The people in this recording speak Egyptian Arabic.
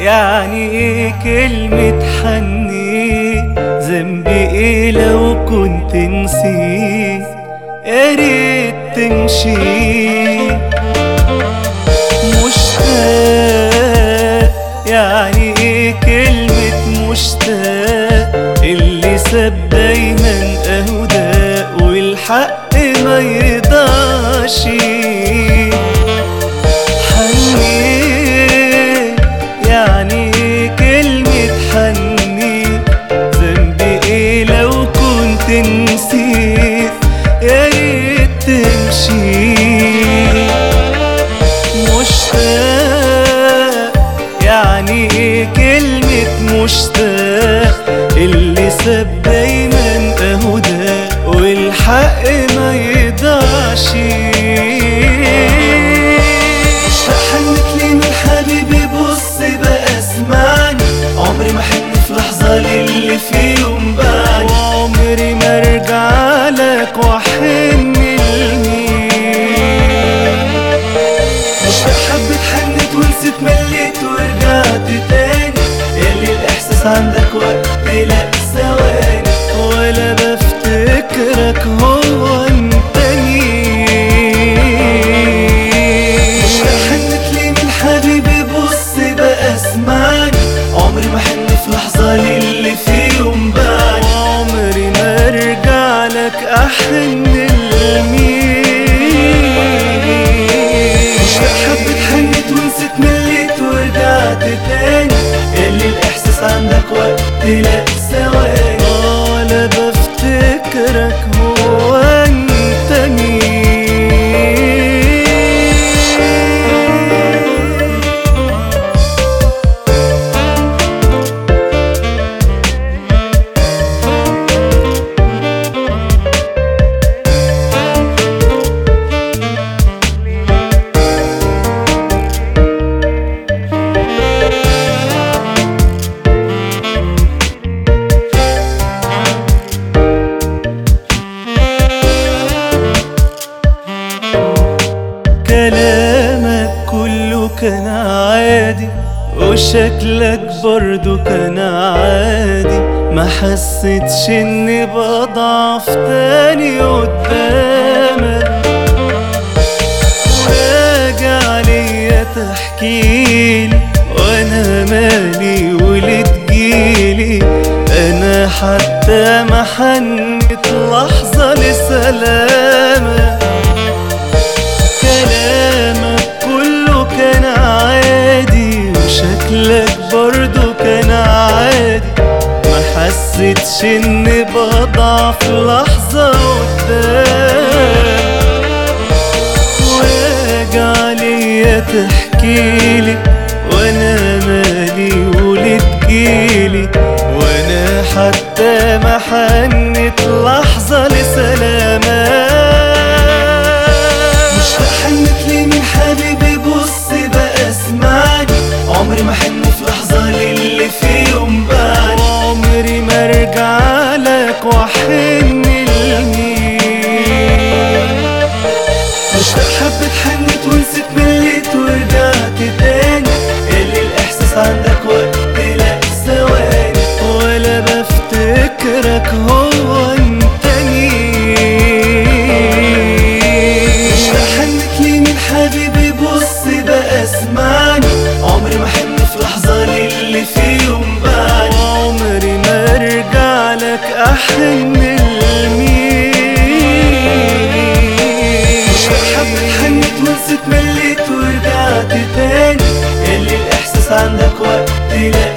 يعني ايه كلمة حني ذنبي ايه لو كنت نسيت يا ريت تمشي مشتاق يعني ايه كلمة مشتاق اللي ساب دايما اهداء والحق ما يرضاش حنين يعني ايه كلمة حني ذنبي ايه لو كنت نسيت يا ريت تمشي مشتاق يعني ايه كلمة مشتاق اللي ساب دايما اهدى والحق ما يضاعش مشتاق حنك لي من حبيبي بص بقى اسمعني عمري ما حن في لحظة للي في يوم بعد عمري ما ارجع لك واحن لمين مشتاق حبة حنت ونسيت مليت ورجعت تاني ياللي الإحساس عندك وقت لا ثواني ولا بفتكرك هو انتني مشتاق حنت لي من حبيبي بص بقى اسمعني عمري ما حن في لحظة للي في يوم بعد عمري ما ارجع لك احن لمين مشتاق حبة حنت ونسيت مليت ورجعت تاني اللي الاحساس عندك وقت لا ثواني ولا بفتكرك هو انت مين كلامك كله كان عادي وشكلك برضو كان عادي ما حسيتش اني بضعف تاني قدامك راجع ليا تحكيلي وانا مالي ولد جيلي انا حتى ما حنت لحظة لسلامك كلامك كله كان عادي وشكلك برضو كان عادي ما حسيتش اني بضعف لحظة قدام واجع ليا تحكيلي وانا مالي ولد جيلي وانا حتى ما حنت لحظة لسلامك مشتاق حنت لي من حبيبي بص بقى اسمعني عمري ما حن في لحظة للي في يوم بعد عمري ما ارجع لك واحن لمين مشتاق حبة حنت ونسيت مليت ورجعت تاني اللي الإحساس عندك وقت لا ثواني ولا بفتكرك هو انتني مشتاق حنت لي من حبيبي بص بقى اسمعني عمري ما حن في لحظة للي في يوم بعد عمري ما ارجع لك احن لمين مشتاق حبة حنت ونسيت مليت ورجعت تاني اللي الاحساس عندك وقت لا